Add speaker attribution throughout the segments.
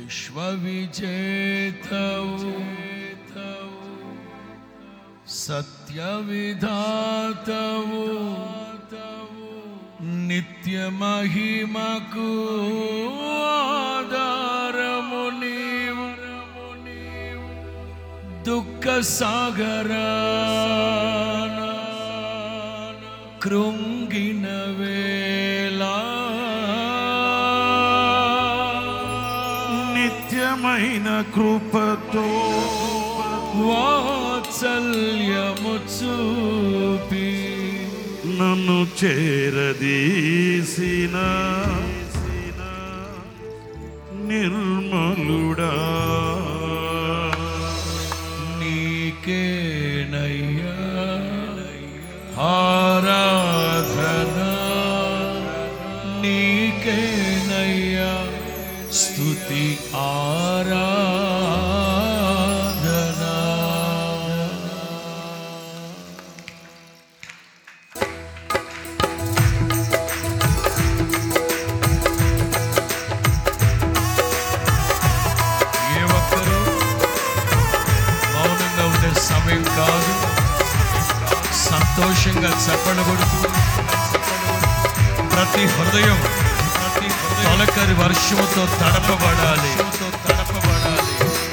Speaker 1: విశ్వవిజేతవు సత్యవిధాతవు నిత్య మహిమకు ఆధారము నీవు దుఃఖ సాగర కృంగిన వేళ
Speaker 2: నిత్యమైన కృపతో
Speaker 1: వాత్సల్యము చూపి
Speaker 2: నన్ను చేరదీసిన నిర్మలుడా
Speaker 1: నీకేనయ్యా ఆరాధన నీకేనయ్యా స్తుతి ఆరాధన ఏ ఒక్కరు మౌనంగా ఉండే సమయం కాదు సంతోషంగా చప్పడ కొడుతూ ప్రతి హృదయం ప్రతి తొలకరి వర్షముతో తడపబడాలి తడపబడాలి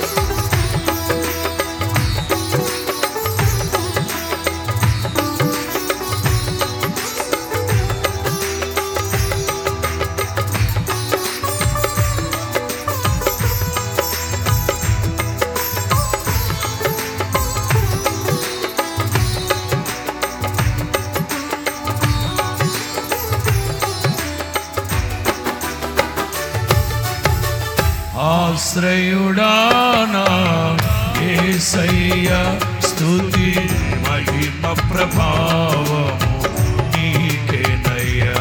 Speaker 1: ఆశ్రయుడానా ఏసయ్య స్తుతి మహిమ ప్రభావము నీకేనయ్యా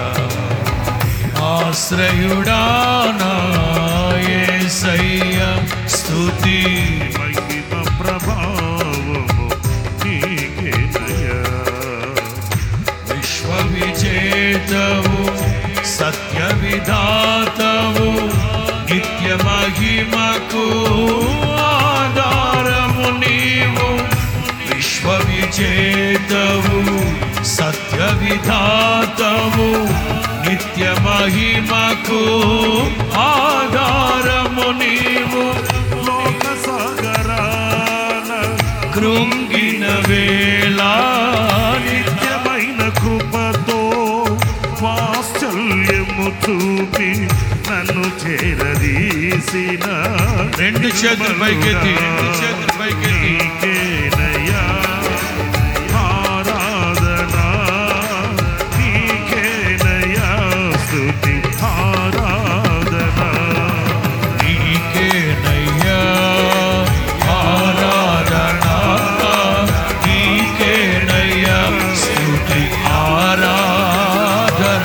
Speaker 1: ఆశ్రయుడానా ఏసయ్య స్తుతి
Speaker 2: మహిమ ప్రభావము నీకేనయ్యా
Speaker 1: విశ్వవిజేతవు సత్య విధాతవు నిత్య మహిమకు ఆధారము నీవు విశ్వవిజేతవు సత్య విధాతవు నిత్య మహిమకు ఆధారము నీవు
Speaker 2: లోక సాగరాన
Speaker 1: కృంగిన వేళ
Speaker 2: నిత్యమైన కృపతో వాత్సల్యము చూపి నన్ను చేరదీసిన
Speaker 1: రెండు చేతులు పైకెత్తి రెండు చేతులు పైకెత్తి
Speaker 2: నీకేనయ్యా ఆరాధన నీకేనయ్యా స్తుతి ఆరాధన
Speaker 1: నీకేనయ్యా ఆరాధన నీకేనయ్యా స్తుతి ఆరాధన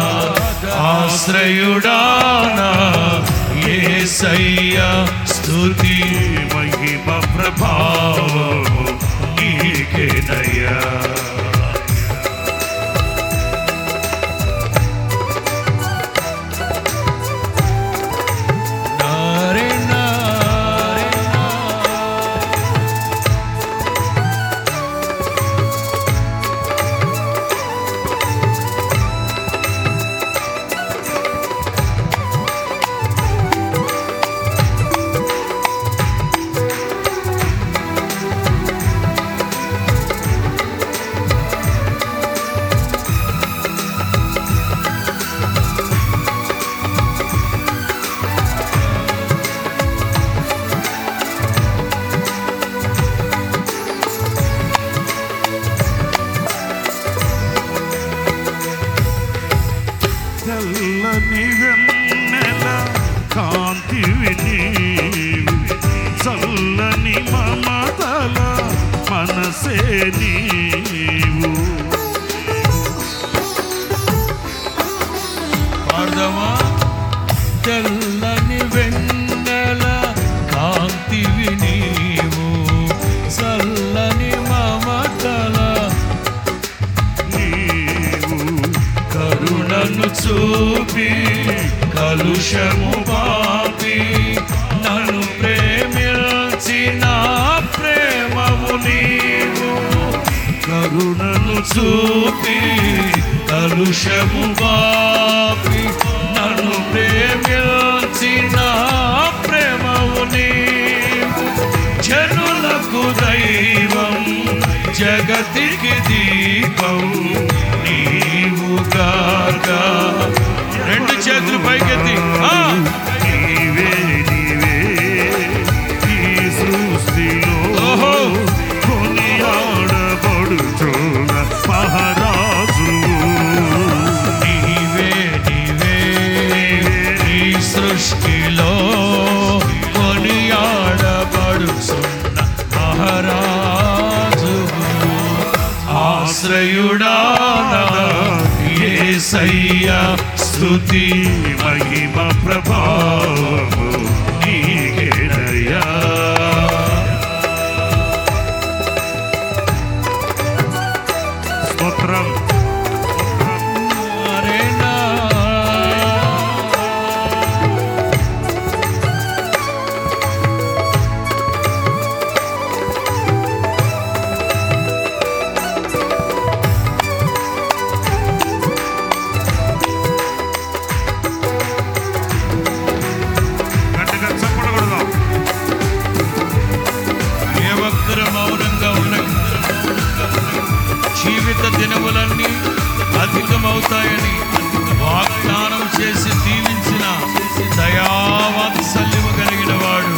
Speaker 1: ఆశ్రయుడానా యేసయ్యా స్తుతి
Speaker 2: మహిమ ప్రభావము నీకేనయ్యా
Speaker 1: నారే నారే
Speaker 2: తెల్లని వెన్నెల కాంతివి నీవు చల్లని మమతల మనసే నీవు
Speaker 1: పాడదామా తెల్లని వెన్నెల కాంతివి నీవు చల్లని మమతల
Speaker 2: నీవు
Speaker 1: కరుణను చూపి కలుషము పాపి
Speaker 2: కరుణను
Speaker 1: చూపి కలుషము పాపి నన్ను ప్రేమించిన ప్రేమవు నీవు జనులకు దైవం జగతికి దీపం నీవు గాక రెండు చేతులు పైకెత్తి ఆ!
Speaker 2: నీవే నీవే ఈ సృష్టిలో
Speaker 1: ఓహో!
Speaker 2: కొనియాడబడుచున్న మహారాజు
Speaker 1: నీవే నీవే ఈ సృష్టిలో కొనియాడబడుచున్న మహారాజు ఆశ్రయుడానా యేసయ్య స్తుతి
Speaker 2: మహిమ ప్రభావము నీకేనయ్యా స్తోత్రం
Speaker 1: అరేనా
Speaker 2: గట్టిగా చప్పడకూడదాం
Speaker 1: ఏ ఒక్కరు మౌనంగా ఉన్న జీవిత దినములన్నీ అధికమవుతాయని వాగ్దానం చేసి దీవించిన దయావాత్సల్యము కలిగిన వాడు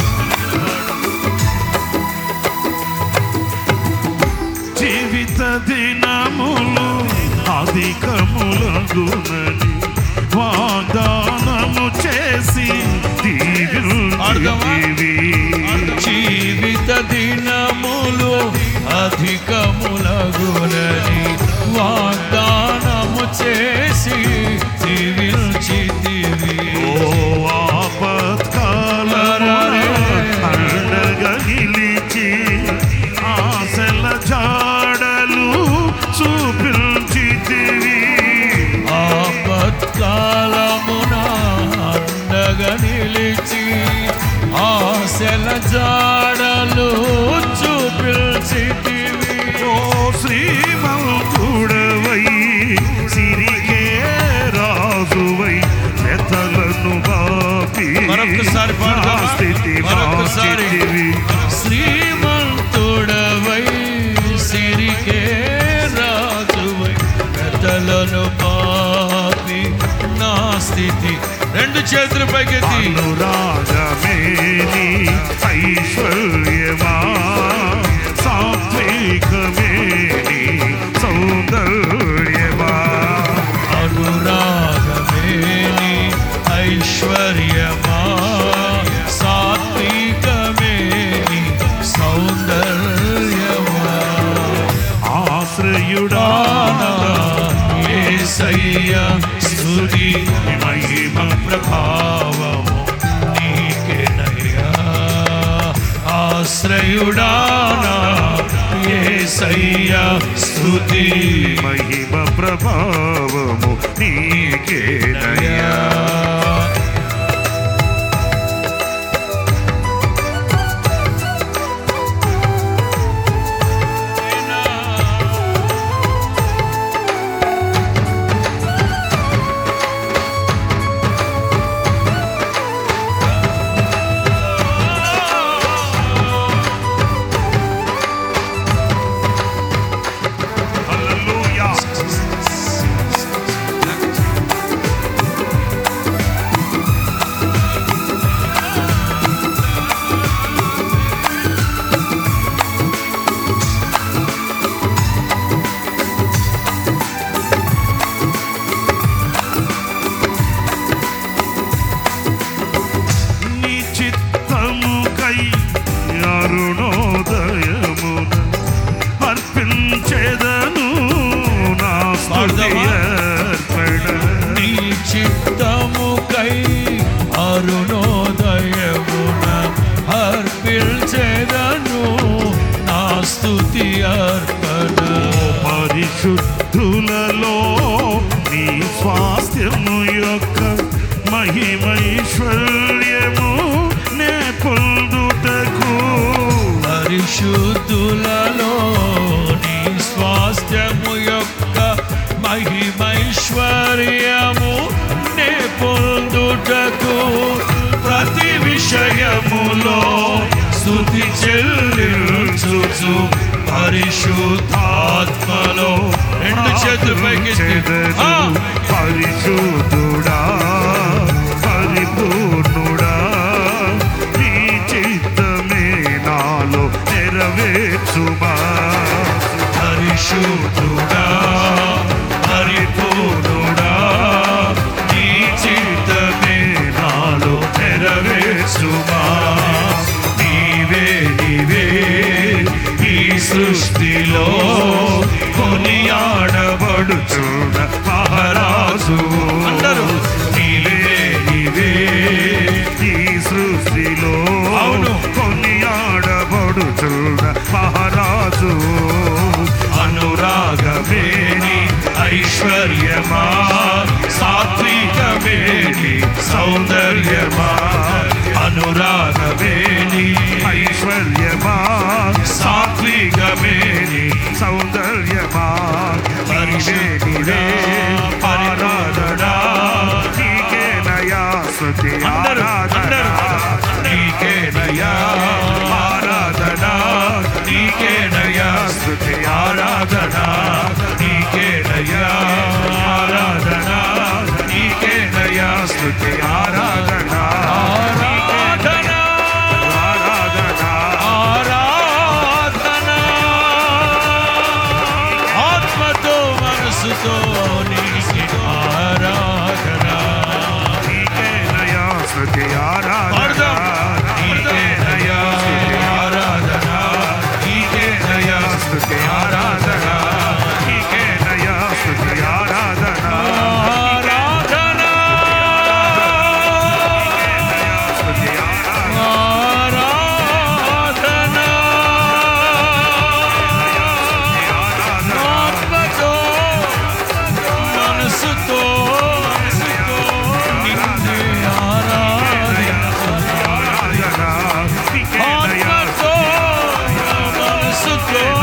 Speaker 2: జీవిత దినములు అధికములగునని వాగ్దానము చేసి దీవించితివి.
Speaker 1: జీవిత దినములు అధికములగునని వాగ్దానము చేసి దీవించితివి
Speaker 2: ఓ ఆపత్కాలమున అండగా నిలిచి ఆశల జాడలు చూపించితివి
Speaker 1: ఆపత్కాలమున అండగా నిలిచి ఆశల జాడలు చూపిల్చితివి
Speaker 2: ఓ శ్రీమంతుడవై సిరికే రాజువై నెతలను బాపి
Speaker 1: మరొక్కసారి పాడదామా?
Speaker 2: నా స్థితి
Speaker 1: మరొక్కసారి.
Speaker 2: మార్చితివి.
Speaker 1: శ్రీమంతుడవై సిరికే రాజువై పెద్దలను పాపి నా స్థితి రెండు చేతులు పైకెత్తి
Speaker 2: అనురాగమేని ఐశ్వర్యమా సాత్వికమేని సౌందర్యమా
Speaker 1: అనురాగమేని ఐశ్వర్యమా సాత్వికమేని సౌందర్యమా
Speaker 2: ఆశ్రయుడా
Speaker 1: ఏసయ్య స్తుతి మహిమ ప్రభావము నీకేనయ్యా ఆశ్రయుడానా ఏసయ్య స్తుతి
Speaker 2: మహిమ ప్రభావము నీకేనయ్యా హల్లెలూయా నీ చిత్తముకై అరుణోదయమున అర్పించేదను నా స్తుతి అర్పణ
Speaker 1: నీ చిత్తముకై అరుణోదయమున అర్పించెదను నా స్తుతి అర్పణ
Speaker 2: పరిశుద్ధులలో నీ స్వాస్థ్యము యొక్క మహిమైశ్వర్యము నే పొందుటకు
Speaker 1: పరిశుద్ధులలో నీ చెల్లించుచు పరిశుద్ధాత్మలో రెండు చేతులు పైకెత్తి ఆ!
Speaker 2: పరిశుద్ధుడా పరిపూర్ణుడా నీ చిత్తమే నాలో నెరవేర్చుమా
Speaker 1: పరిశుద్ధుడా పరిపూర్ణుడా నీ చిత్తమే నాలో నెరవేర్చుమా నీవే నీవే ఈ సృష్టిలో కొనియాడబడుచున్న మహారాజు అందరూ నీవే నీవే
Speaker 2: ఈ సృష్టిలో
Speaker 1: అవును.
Speaker 2: కొనియాడబడుచున్న మహారాజు
Speaker 1: అనురాగమేని ఐశ్వర్యమా సాత్వికమేని సౌందర్యమా అనురాగమేని
Speaker 2: ఐశ్వర్యమా
Speaker 1: సాత్వికమేని
Speaker 2: సౌందర్యమా
Speaker 1: పరిశుద్ధుడా, పరిపూర్ణుడా.
Speaker 2: నీకే నయా స్తుతి
Speaker 1: అందరూ
Speaker 2: ఆరాధన
Speaker 1: అందరూ నీకేనయా ఆరాధన నీకేనయా స్తుతి ఆరాధన నీకేనయా ఆరాధన నీకేనయా స్తుతి ఆరాధన ఆరాధన
Speaker 2: ఆరాధన
Speaker 1: ఆరాధన ఆత్మతో మనసుతో నీకి ఆరాధన
Speaker 2: నీకే నయా స్తుతి ఆరాధన
Speaker 1: పాడదాం. నీకేనయా ఆరాధన నీకేనయా
Speaker 2: స్తుతి ఆరాధన నీకే నయా స్తుతి ఆరాధన
Speaker 1: ఆరాధన
Speaker 2: స్తుతి ఆరాధన
Speaker 1: ఆరాధన ఆత్మతో మనసుతో నిన్నే ఆరాధించాలి. ఆత్మతో మనసుతో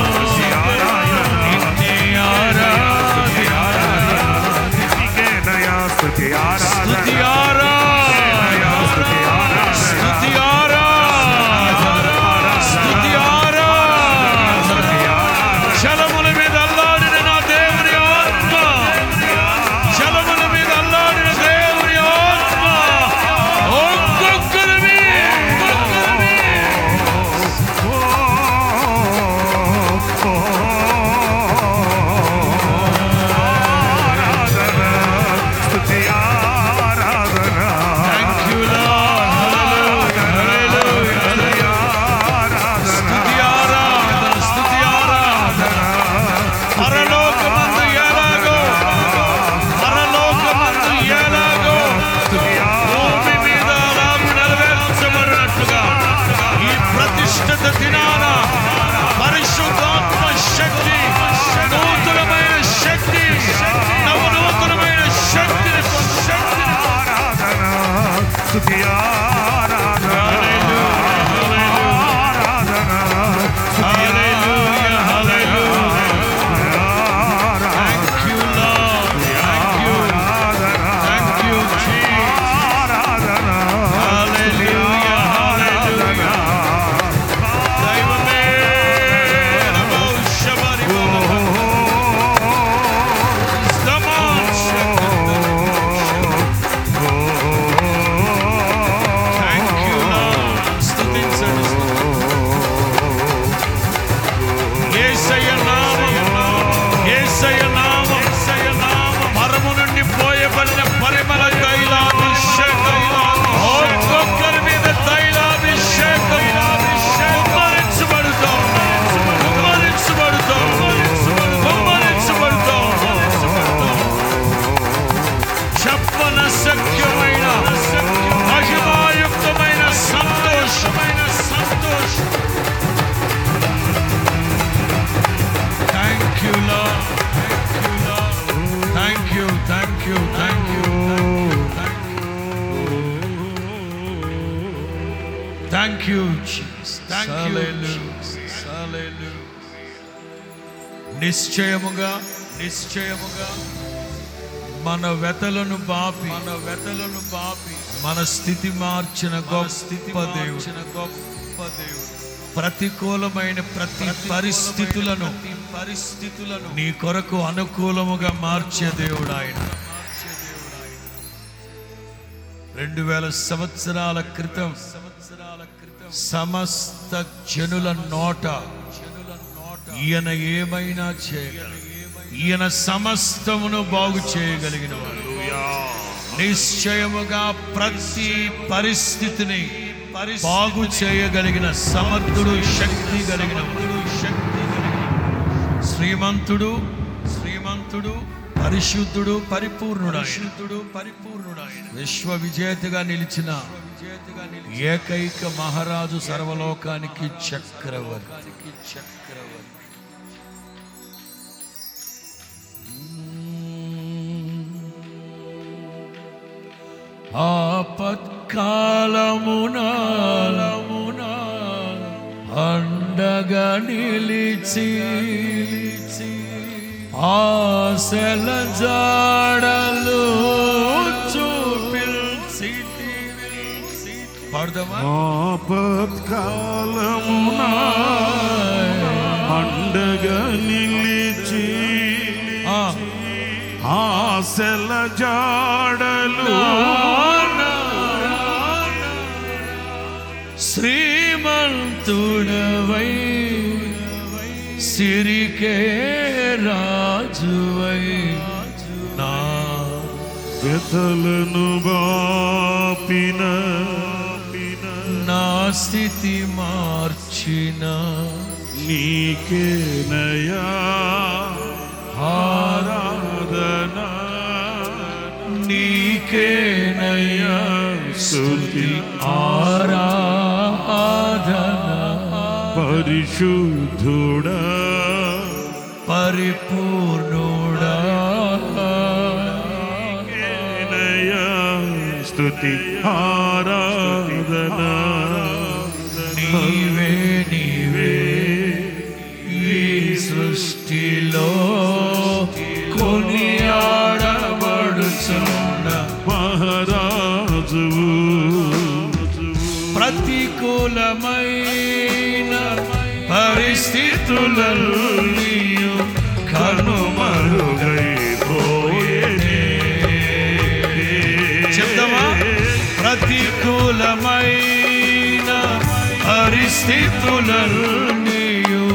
Speaker 1: నిన్నే ఆరాధించాలి.
Speaker 2: స్తుతి
Speaker 1: స్తుతి
Speaker 2: ఆరాధన
Speaker 1: ఆరాధన
Speaker 2: స్తుతి ఆరాధన
Speaker 1: స్తుతి ఆరాధన స్తుతి ఆరాధన శలముల మీద అల్లాడిన నా దేవుని ఆత్మ శలముల మీద అల్లాడిన దేవుని ఆత్మ ఒక్కొక్కరిని ఒక్కొక్కరిని Thank you, Lord. Hallelujah. Hallelujah. స్తుతి ఆరాధన స్తుతి ఆరాధన పరలోకమందు ఎలాగో పరలోకమందు ఎలాగో భూమి మీద అలాగు నెరవేర్చబడినట్లుగా ఈ ప్రతిష్ఠిత దినాన పరిశుద్ధాత్మ శక్తి నూతనమైన శక్తి నవనూతనమైన శక్తిని శక్తిని Hallelujah, hallelujah. Thank you, Lord. Thank you. Thank you, Jesus. Hallelujah, hallelujah. దైవమే నమో శబరి Thank you, Lord. స్తుతించండి. యేసయ్య నామం, యేసయ్య నామం, యేసయ్య నామం. మరము నుండి పోయబడిన పరిమళ తైలాభిషేకం. ఒక్కొక్కరి మీద తైలాభిషేకం. కుమ్మరించబడుతాం. కుమ్మరించబడుతాం. కుమ్మరించబడుతాం. చెప్పన శక్యమైన మహిమాయుక్తమైన సంతోషమైన సంతోషం thank you thank you thank you thank you thank you thank you నిశ్చయముగా నిశ్చయముగా మన వెతలను బాపి మన వెతలను బాపి మన స్థితి మార్చిన గొప్ప స్థితి దేవుడు గొప్ప దేవుడు ప్రతికూలమైన ప్రతి పరిస్థితులను పరిస్థితులను నీ కొరకు అనుకూలముగా మార్చే దేవుడు ఆయన రెండు వేల సంవత్సరాల క్రితం సంవత్సరాల క్రితం సమస్త జనుల నోట ఈయన ఏమైనా చేయగలడు ఈయన సమస్తమును బాగు చేయగలిగిన వాడు నిశ్చయముగా ప్రతి పరిస్థితిని బాగు చేయగలిగిన సమర్థుడు శక్తి కలిగిన వాడు. శక్తి కలిగిన శ్రీమంతుడు శ్రీమంతుడు పరిశుద్ధుడు పరిపూర్ణుడు పరిశుద్ధుడు పరిపూర్ణుడు విశ్వ విజేతగా నిలిచిన ఏకైక మహారాజు సర్వలోకానికి చక్రవర్తి చక్రవర్తి ఆపత్కాలమున అండగా నిలిచి ఆశల జాడలు చూపిల్చి పాడదామా
Speaker 2: ఆపత్కాలమున అండగా నిలిచి
Speaker 1: ఆ.
Speaker 2: ఆశల జాడలు
Speaker 1: శ్రీమంతుడవై సిరికే రాజువై నా
Speaker 2: వ్యతలను బాపిన
Speaker 1: నా స్థితి మార్చిన
Speaker 2: నీకేనయా ఆరాధన
Speaker 1: నీకేనయ్యా స్తుతి ఆరాధన
Speaker 2: పరిశుద్ధుడా
Speaker 1: పరిపూర్ణుడా
Speaker 2: నీకేనయా స్తుతి ఆరాధన
Speaker 1: నీవే నీవే ఈ సృష్టిలో కొనియాడబడుచున్న
Speaker 2: మహారాజువు
Speaker 1: ప్రతికూలమైన పరిస్థితులలో కనుమరుగైపోయేనే చెప్తామా ప్రతికూలమైన పరిస్థితులలో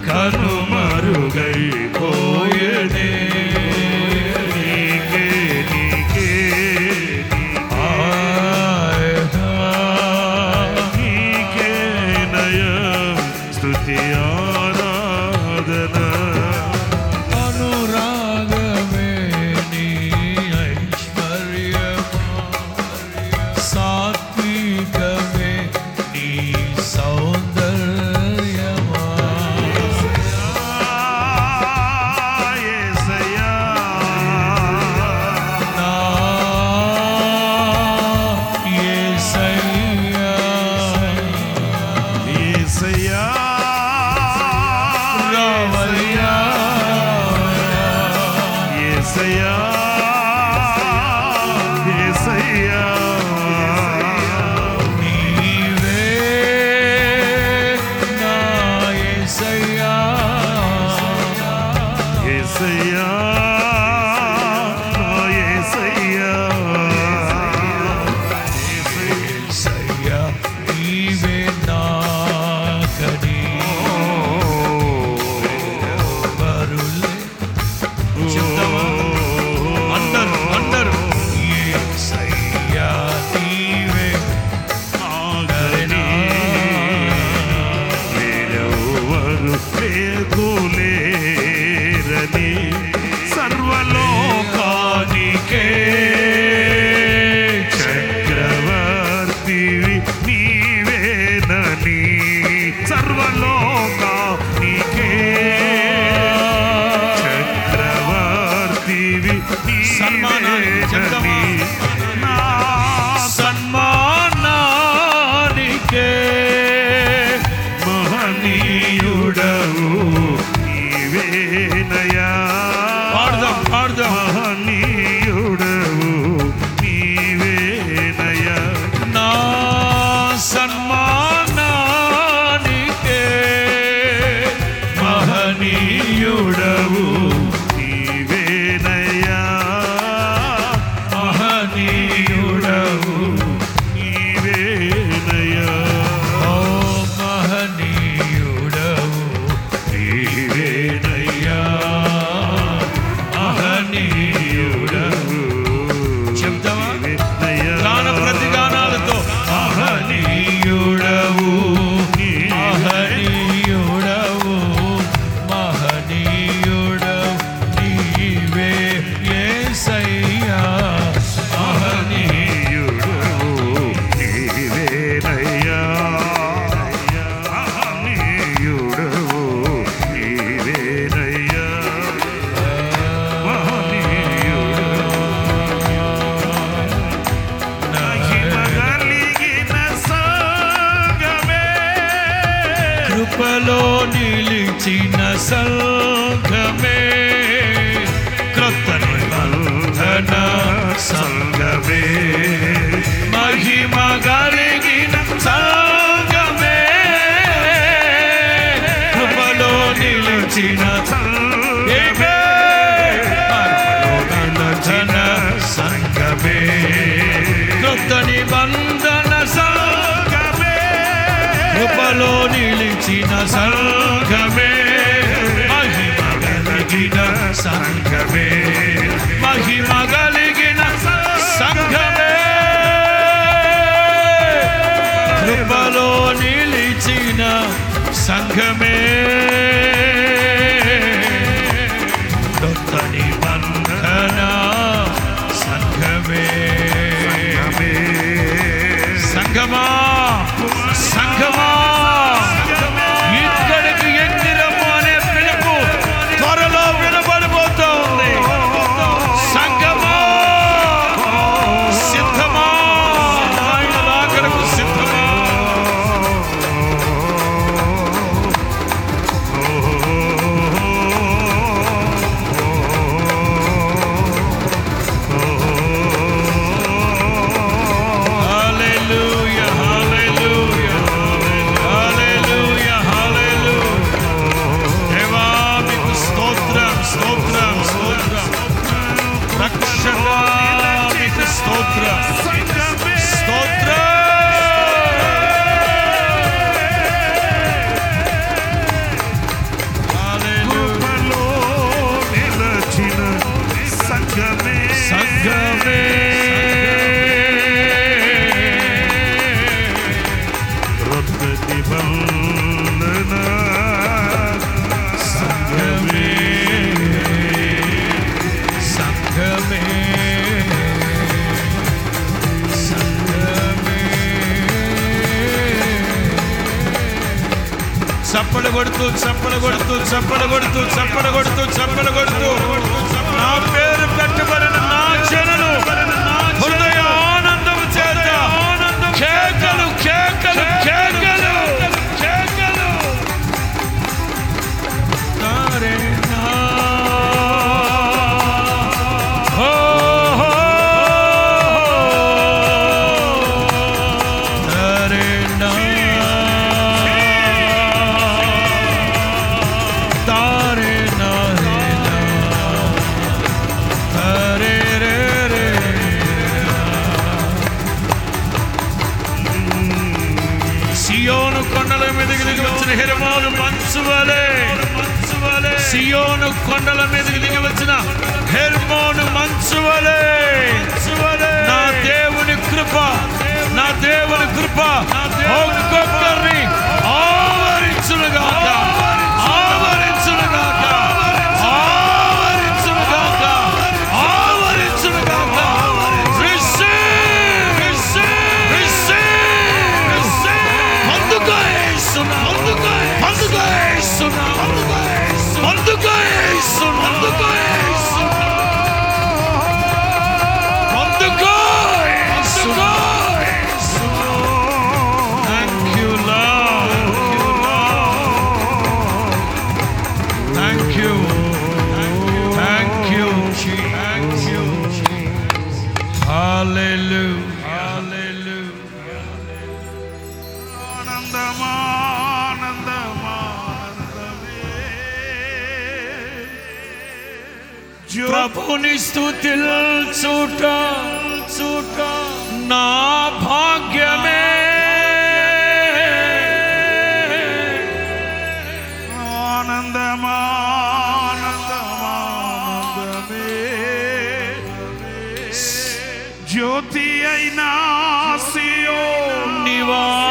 Speaker 1: కనుమరుగైపోయేనే
Speaker 2: నీకే నీకే
Speaker 1: ఆయ్
Speaker 2: నీకేనయా స్తుతి ఆరాధన
Speaker 1: అనురాగమే నీ ఐశ్వర్యమా సాత్వికమే నీ సౌందర్యమా
Speaker 2: యేసయ్యా
Speaker 1: నా యేసయ్యా
Speaker 2: యేసయ్యా
Speaker 1: రావయ్యా
Speaker 2: యేసయ్యా యేసయ్యా
Speaker 1: నీవే నా యేసయ్యా
Speaker 2: యేసయ్యా యేసయ్యా
Speaker 1: యేసయ్యా నీవే నాకని వరులే చెప్తావా అందరు అందరు యేసయ్యా నీవే నాకని
Speaker 2: వేరెవ్వరు లేకులేరని సర్వలోకానికే చక్రవర్తివి నీవేనని సర్వలోకానికే చక్రవర్తివి
Speaker 1: సన్మానాలు చెప్తామా?
Speaker 2: నీవేనని నా
Speaker 1: సన్మానానికే
Speaker 2: మహనీయుడవు నీవేనయా
Speaker 1: పాడదాం పాడదాం
Speaker 2: మహనీయుడవు నీవేనయా
Speaker 1: నా సన్మానానికే కలిగిన సంఘమే మహిమ కలిగిన సంఘమే కృపలో నిలిచిన సంఘమే కొత్త నిబంధన సంఘమే సంఘమా సంఘమా ఇక్కడికి ఎక్కిరమ్ము అనే పిలుపు త్వరలో వినబడిపోతుంది సంఘమా సిద్ధమా ఆయన రాకడకు సిద్ధమా Hallelujah, hallelujah, hallelujah, hallelujah. దేవా మీకు స్తోత్రం స్తోత్రం స్తోత్రం రక్షక మీకు స్తోత్రం స్తోత్రం Hallelujah.
Speaker 2: కృపలో నిలచిన సంఘమే
Speaker 1: సంఘమే
Speaker 2: రొద్ద నిబంధన
Speaker 1: సంఘమే సంఘమే సంఘమే చప్పడ కొడుతూ చప్పడ కొడుతూ చప్పడ కొడుతూ చప్పడ కొడుతూ చప్పడ కొడుతూ నా పేరు పెట్టబడిన నా జనులు హృదయ ఆనందం చేత కేకలు కేకలు కేకలు కేకలు నారే నా. హో, హో. నారే నా. తారే నారే నా. తారే రే రే. సియోను కొండల మీదకి దిగి వచ్చిన హెరమోను మంచు వలె సియోను కొండల మీదకి దిగి వచ్చిన హెర్మోను మంచు వలె నా దేవుని కృప నా దేవుని కృప ఒక్కొక్కరిని ఆవరించునుగాక ఆవరించునుగాక ఆవరించునుగాక ఆవరించునుగాక Receive, receive, receive, receive. అందుకో యేసునా, అందుకో అందుకో యేసునా, అందుకో యేసునా, అందుకో యేసునా. అందుకో యేసునా. Thank you, Lord. Thank you, Lord. Thank you. Thank you, Jesus. Hallelujah. Hallelujah. ప్రభుని స్థుతిల్చుట చూట నా భాగ్యమే
Speaker 2: జ్యోతి అయినా సియో
Speaker 1: నివాస